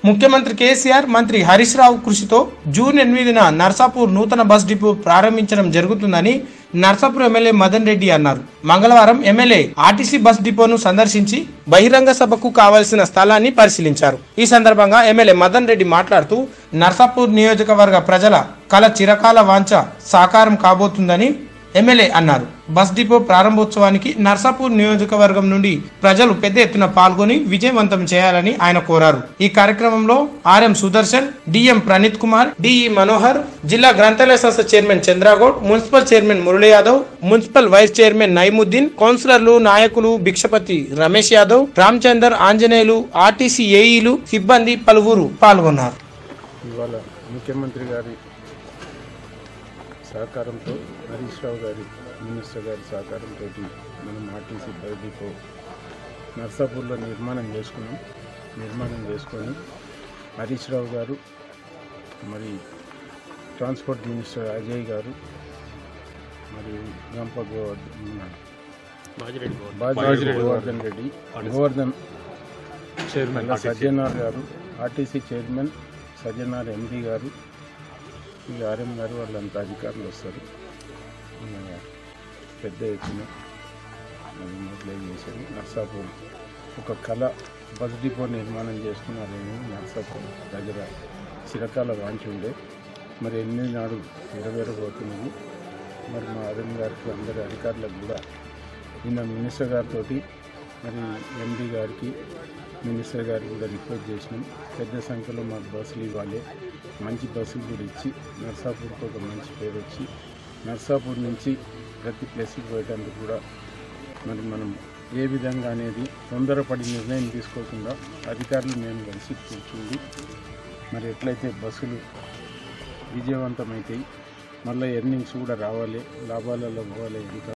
ముఖ్యమంత్రి కేసీఆర్ మంత్రి హరీష్ రావు కృషితో జూన్ ఎనిమిదిన నర్సాపూర్ నూతన బస్ డిపో ప్రారంభించడం జరుగుతుందని నర్సాపూర్ ఎమ్మెల్యే మదన్ రెడ్డి అన్నారు మంగళవారం ఎమ్మెల్యే ఆర్టీసీ బస్ డిపోను సందర్శించి బహిరంగ సభకు కావాల్సిన స్థలాన్ని పరిశీలించారు ఈ సందర్భంగా ఎమ్మెల్యే మదన్ రెడ్డి మాట్లాడుతూ నర్సాపూర్ నియోజకవర్గ ప్రజల కల చిరకాల వాంఛ సాకారం కాబోతుందని ఎమ్మెల్యే అన్నారు బస్ డిపో ప్రారంభోత్సవానికి నర్సాపూర్ నియోజకవర్గం నుండి ప్రజలు పెద్ద ఎత్తున పాల్గొని విజయవంతం చేయాలని ఆయన కోరారు ఈ కార్యక్రమంలో RM Sudarshan DM Praneeth Kumar DE Manohar జిల్లా గ్రంథాలయ సంస్థ chairman Chandragoud municipal chairman Murali Yadav municipal vice chairman Naimuddin కౌన్సిలర్లు నాయకులు భిక్షపతి రమేష్ యాదవ్ రామచందర్ ఆంజనేయులు ఆర్టీసీ ఏఈలు సిబ్బంది పలువురు పాల్గొన్నారు ఇవాళ ముఖ్యమంత్రి గారి సహకారంతో హరీష్ రావు గారి మినిస్టర్ గారి సహకారంతో మనం ఆర్టీసీ బస్ డిపో నర్సాపూర్లో నిర్మాణం చేసుకున్నాం నిర్మాణం చేసుకొని హరీష్ రావు గారు మరి ట్రాన్స్పోర్ట్ మినిస్టర్ అజయ్ గారు మరియు గంప గోవర్ధన్ బాజిరెడ్డి గోవర్ధన్ రెడ్డి గోవర్ధన్ చైర్మన్ సజ్జనార్ గారు ఆర్టీసీ చైర్మన్ సజ్జనార్ ఎండి గారు ఈ ఆర్ఎం గారు వాళ్ళంతా అధికారులు వస్తారు మన పెద్ద ఎత్తున అది మొదలై చేశారు నర్సాపూర్ ఒక కళ బస్ డిపో నిర్మాణం చేసుకున్నారని నర్సాపూర్ దగ్గర చిరకాల వాంచి ఉండే మరి ఎనిమిది నాడు నెరవేరబోతున్నది మరి మా ఆర్ఎం గారికి అందరి అధికారులకు కూడా నిన్న మినిస్టర్ గారితో మరి ఎండి గారికి మినిస్టర్ గారికి కూడా రిక్వెస్ట్ చేసినాం పెద్ద సంఖ్యలో మాకు బస్సులు ఇవ్వాలి మంచి బస్సులు కూడా ఇచ్చి నర్సాపూర్కి ఒక మంచి పేరు వచ్చి నర్సాపూర్ నుంచి ప్రతి ప్లేస్కి పోయడానికి కూడా మరి మనం ఏ విధంగా అనేది తొందరపడి నిర్ణయం తీసుకోకుండా అధికారులు మేము కలిసి కూర్చుంది మరి ఎట్లయితే బస్సులు విజయవంతమవుతాయి మళ్ళీ ఎర్నింగ్స్ కూడా రావాలి లాభాలలో పోవాలి ఎంత